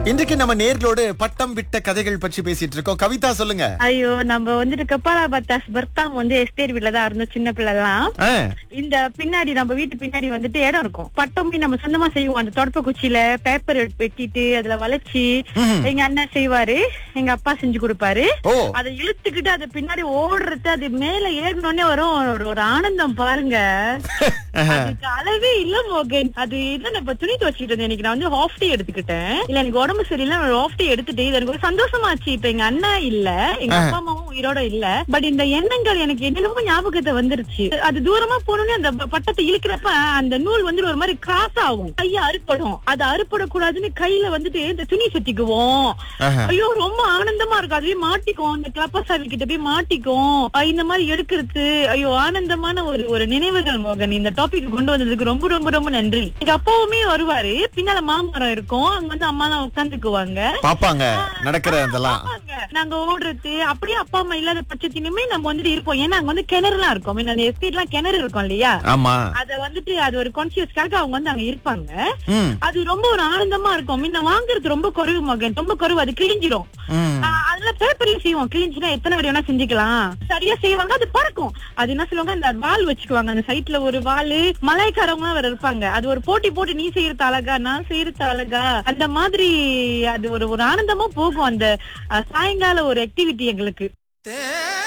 இன்றைக்கு நம்ம நேர்களோடு பட்டம் விட்ட கதைகள் பற்றி பேசிட்டு இருக்கோம் கவிதா சொல்லுங்க ஐயோ நம்ம வந்துட்டு கப்பாலா பத்தாஸ் பர்தாம் வந்து எஸ்டேட் வீட்ல தான் இருந்தோம் சின்ன பிள்ளைலாம் ஆ, இந்த பின்னாடி நம்ம வீட்டு பின்னாடி வந்துட்டு இடம் இருக்கும் பட்டமே நம்ம சொந்தமா செய்வோம் அந்த தொடப்ப குச்சியில பேப்பர் வெட்டிட்டு அதுல வளைச்சு ம்ஹும். எங்க அண்ணன் செய்வாரு எங்க அப்பா செஞ்சு கொடுப்பாரு ஓ அதை இழுத்துக்கிட்டு அது பின்னாடி ஓடுறது அது மேல ஏறினோடனே வரும் ஒரு- ஒரு ஆனந்தம் பாருங்க அதுக்கு அளவே இல்ல மோகன் அது இல்ல நான் இப்ப துணி துவச்சிட்டு இருந்தேன் இன்னைக்கு நான் வந்து ஹாஃப் டே எடுத்துக்கிட்டேன் இல்ல எனக்கு உடம்பு சரியில்லை ஹாஃப் டே எடுத்துட்டு இது எனக்கு ஒரு சந்தோஷமாச்சு இப்ப எங்க அண்ணா இல்ல எங்க அப்பா அம்மாவும் உயிரோட இல்ல பட் இந்த எண்ணங்கள் எனக்கு என்னென்னமோ ஞாபகத்தை வந்துருச்சு அது தூரமா போனோடனே அந்த ப- பட்டத்தை இழுக்கிறப்ப அந்த நூல் வந்து ஒரு மாதிரி கிராஸ் ஆகும் கைய அறுப்படும் அது அறுப்படக்கூடாதுன்னு கையில வந்துட்டு இந்த துணி சுத்திக்குவோம் ஆஹா. ஐயோ ரொம்ப ஆனந்தமா இருக்கும் அதுவே மாட்டிக்கும் இந்த கிளப்பசாவி கிட்ட போய் மாட்டிக்கும் அஹ் இந்த மாதிரி எடுக்கிறது ஐயோ ஆனந்தமான ஒரு ஒரு நினைவுகள் மோகன் இந்த டாபிக் கொண்டு வந்ததுக்கு ரொம்ப ரொம்ப ரொம்ப நன்றி எங்க அப்பாவுமே வருவாரு பின்னால மாமரம் இருக்கும் அங்க வந்து அம்மா தான் உட்காந்துக்குவாங்க பாப்பாங்க நடக்கிற இதெல்லாம் ஆமாங்க. நாங்க ஓடுறது அப்படியே அப்பா அம்மா இல்லாத பட்சத்திலுமே நம்ம வந்துட்டு இருப்போம் ஏன்னா அங்க வந்து கிணறுலாம் இருக்கும் I mean, அந்த எஸ்டேட் எல்லாம் கிணறு இருக்கும் இல்லையா ஆமா அத வந்துட்டு அது ஒரு கான்சியஸ்க்காக அவங்க வந்து அங்க இருப்பாங்க ம் அது ரொம்ப ஒரு ஆனந்தமா இருக்கும் முன்ன வாங்குறது ரொம்ப குறைவு மகன் ரொம்ப குறைவு அது கிழிஞ்சிரும் ம் ஆஹ் அதுல பேப்பர்ல செய்வோம் கிழிஞ்சுனா எத்தனை வரை வேணா செஞ்சுக்கலாம் சரியா செய்வாங்க அது பறக்கும் அது என்ன சொல்லுவாங்க அந்த வால் வச்சுக்குவாங்க அந்த சைட்ல ஒரு வால் மலாய்க்காரவங்க வேற இருப்பாங்க அது ஒரு போட்டி போட்டு நீ செய்யறது அழகா நான் செய்யறது அழகா அந்த மாதிரி அது ஒரு ஒரு ஆனந்தமா போகும் அந்த அஹ், சாயங்கால ஒரு ஆக்டிவிட்டி எங்களுக்கு